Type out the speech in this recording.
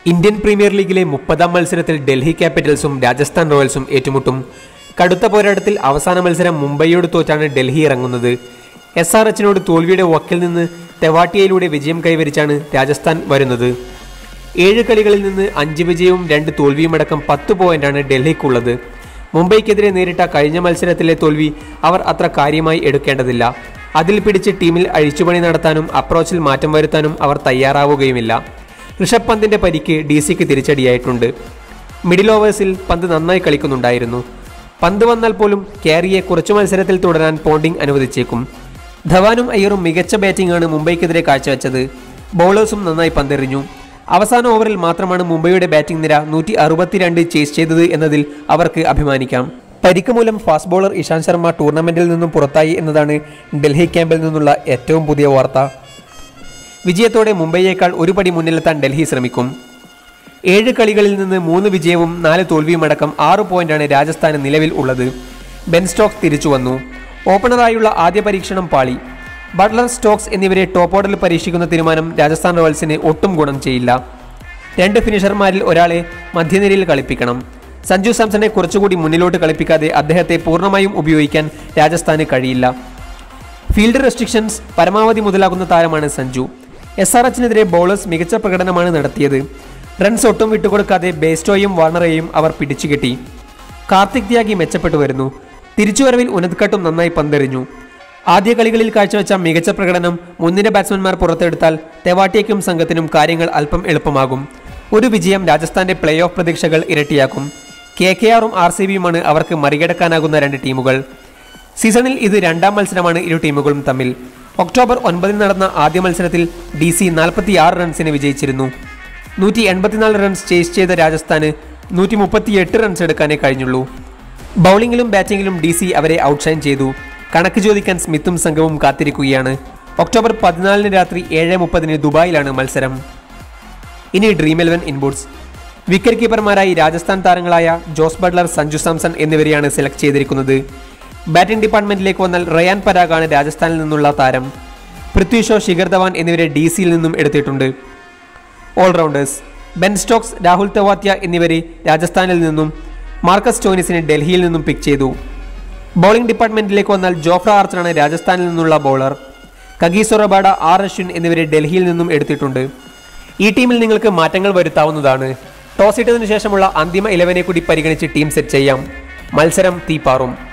Indian premier ലീഗിലെ മുപ്പതാം മത്സരത്തിൽ ഡൽഹി ക്യാപിറ്റൽസും രാജസ്ഥാൻ റോയൽസും ഏറ്റുമുട്ടും കടുത്ത പോരാട്ടത്തിൽ അവസാന മത്സരം മുംബൈയോട് തോറ്റാണ് ഡൽഹി ഇറങ്ങുന്നത് എസ് ആർ എച്ചിനോട് തോൽവിയുടെ വക്കിൽ നിന്ന് തെവാട്ടിയയിലൂടെ വിജയം കൈവരിച്ചാണ് രാജസ്ഥാൻ വരുന്നത് ഏഴ് കളികളിൽ നിന്ന് അഞ്ച് വിജയവും രണ്ട് തോൽവിയുമടക്കം പത്ത് പോയിന്റാണ് ഡൽഹിക്കുള്ളത് മുംബൈക്കെതിരെ നേരിട്ട കഴിഞ്ഞ മത്സരത്തിലെ തോൽവി അവർ അത്ര കാര്യമായി എടുക്കേണ്ടതില്ല അതിൽ പിടിച്ച് ടീമിൽ അഴിച്ചുപണി നടത്താനും അപ്രോച്ചിൽ മാറ്റം വരുത്താനും അവർ തയ്യാറാവുകയുമില്ല ഋഷഭ് പന്തിന്റെ പരിക്ക് ഡി സിക്ക് തിരിച്ചടിയായിട്ടുണ്ട് മിഡിൽ ഓവേഴ്സിൽ പന്ത് നന്നായി കളിക്കുന്നുണ്ടായിരുന്നു പന്ത് വന്നാൽ പോലും ക്യാരിയെ കുറച്ചു മത്സരത്തിൽ തുടരാൻ പോണ്ടിംഗ് അനുവദിച്ചേക്കും ധവാനും അയ്യറും മികച്ച ബാറ്റിംഗാണ് മുംബൈക്കെതിരെ കാഴ്ചവെച്ചത് ബൗളേഴ്സും നന്നായി പന്തെറിഞ്ഞു അവസാന ഓവറിൽ മാത്രമാണ് മുംബൈയുടെ ബാറ്റിംഗ് നിര നൂറ്റി അറുപത്തിരണ്ട് ചേസ് ചെയ്തത് എന്നതിൽ അവർക്ക് അഭിമാനിക്കാം പരിക്ക് മൂലം ഫാസ്റ്റ് ബോളർ ഇഷാന്ത് ശർമ്മ ടൂർണമെന്റിൽ നിന്നും പുറത്തായി എന്നതാണ് ഡൽഹി ക്യാമ്പിൽ നിന്നുള്ള ഏറ്റവും പുതിയ വാർത്ത വിജയത്തോടെ മുംബൈയേക്കാൾ ഒരു പടി മുന്നിലെത്താൻ ഡൽഹി ശ്രമിക്കും ഏഴ് കളികളിൽ നിന്ന് മൂന്ന് വിജയവും നാല് തോൽവിയും അടക്കം ആറ് പോയിന്റാണ് രാജസ്ഥാന് നിലവിൽ ഉള്ളത് ബെൻ സ്റ്റോക്സ് തിരിച്ചു വന്നു ഓപ്പണറായുള്ള ആദ്യ പരീക്ഷണം പാളി ബട്ട്ലർ സ്റ്റോക്സ് എന്നിവരെ ടോപ്പ് ഓർഡറിൽ പരീക്ഷിക്കുന്ന തീരുമാനം രാജസ്ഥാൻ റോയൽസിന് ഒട്ടും ഗുണം ചെയ്യില്ല രണ്ട് ഫിനിഷർമാരിൽ ഒരാളെ മധ്യനിരയിൽ കളിപ്പിക്കണം സഞ്ജു സാംസണെ കുറച്ചുകൂടി മുന്നിലോട്ട് കളിപ്പിക്കാതെ അദ്ദേഹത്തെ പൂർണ്ണമായും ഉപയോഗിക്കാൻ രാജസ്ഥാന് കഴിയില്ല ഫീൽഡ് റെസ്ട്രിക്ഷൻസ് പരമാവധി മുതലാകുന്ന താരമാണ് സഞ്ജു എസ് ആർ എച്ചിനെതിരെ ബൗളേഴ്സ് മികച്ച പ്രകടനമാണ് നടത്തിയത് റൺസ് ഒട്ടും വിട്ടുകൊടുക്കാതെ ബേസ്റ്റോയും വാർണറെയും അവർ പിടിച്ചുകെട്ടി കാർത്തിക് ത്യാഗി മെച്ചപ്പെട്ടു വരുന്നു തിരിച്ചുവരവിൽ ഉനദ്കട്ടും നന്നായി പന്തെറിഞ്ഞു ആദ്യ കളികളിൽ കാഴ്ചവെച്ച മികച്ച പ്രകടനം മുൻനിര ബാറ്റ്സ്മാൻമാർ പുറത്തെടുത്താൽ തെവാട്ടിയയ്ക്കും സംഘത്തിനും കാര്യങ്ങൾ അല്പം എളുപ്പമാകും ഒരു വിജയം രാജസ്ഥാന്റെ പ്ലേ ഓഫ് പ്രതീക്ഷകൾ ഇരട്ടിയാക്കും കെ കെ ആറും ആർ സി ബിയുമാണ് അവർക്ക് മറികടക്കാനാകുന്ന രണ്ട് ടീമുകൾ സീസണിൽ ഇത് രണ്ടാം മത്സരമാണ് ഇരു ടീമുകളും തമ്മിൽ ഒക്ടോബർ ഒൻപതിന് നടന്ന ആദ്യ മത്സരത്തിൽ ഡി സി നാൽപ്പത്തി ആറ് റൺസിന് വിജയിച്ചിരുന്നു നൂറ്റി എൺപത്തിനാല് റൺസ് ചേസ് ചെയ്ത രാജസ്ഥാന് നൂറ്റി മുപ്പത്തിയെട്ട് റൺസ് എടുക്കാനേ കഴിഞ്ഞുള്ളൂ ബൗളിംഗിലും ബാറ്റിംഗിലും ഡി സി അവരെ ഔട്ട്ഷൈൻ ചെയ്തു കണക്ക് ചോദിക്കാൻ സ്മിത്തും സംഘവും കാത്തിരിക്കുകയാണ് ഒക്ടോബർ പതിനാലിന് രാത്രി ഏഴ് മുപ്പതിന് ദുബായിലാണ് മത്സരം ഇനി ഡ്രീം ഇലവൻ ഇൻബുട്സ് വിക്കറ്റ് കീപ്പർമാരായി രാജസ്ഥാൻ താരങ്ങളായ ജോസ് ബട്ട്ലർ സഞ്ജു സാംസൺ എന്നിവരെയാണ് സെലക്ട് ചെയ്തിരിക്കുന്നത് ബാറ്റിംഗ് ഡിപ്പാർട്ട്മെന്റിലേക്ക് വന്നാൽ റയാൻ പരാഗാണ് രാജസ്ഥാനിൽ നിന്നുള്ള താരം പൃഥ്വി ഷോ ശിഖർ ധവാൻ എന്നിവരെ ഡി സിയിൽ നിന്നും എടുത്തിട്ടുണ്ട് allrounders Ben Stokes Rahul Tewatia എന്നിവരെ രാജസ്ഥാനിൽ നിന്നും മാർക്കസ് ടോനിസിനെ ഡൽഹിയിൽ നിന്നും പിക്ക് ചെയ്തു ബൗളിംഗ് ഡിപ്പാർട്ട്മെന്റിലേക്ക് വന്നാൽ ജോഫ്ര ആർച്ചറാണ് രാജസ്ഥാനിൽ നിന്നുള്ള bowler Kagiso Rabada R Ashwin എന്നിവരെ ഡൽഹിയിൽ നിന്നും എടുത്തിട്ടുണ്ട് ഈ ടീമിൽ നിങ്ങൾക്ക് മാറ്റങ്ങൾ വരുത്താവുന്നതാണ് ടോസ് ഇട്ടതിനു ശേഷമുള്ള അന്തിമ ഇലവനെ കൂടി പരിഗണിച്ച് ടീം സെറ്റ് ചെയ്യാം മത്സരം തീപ്പാറും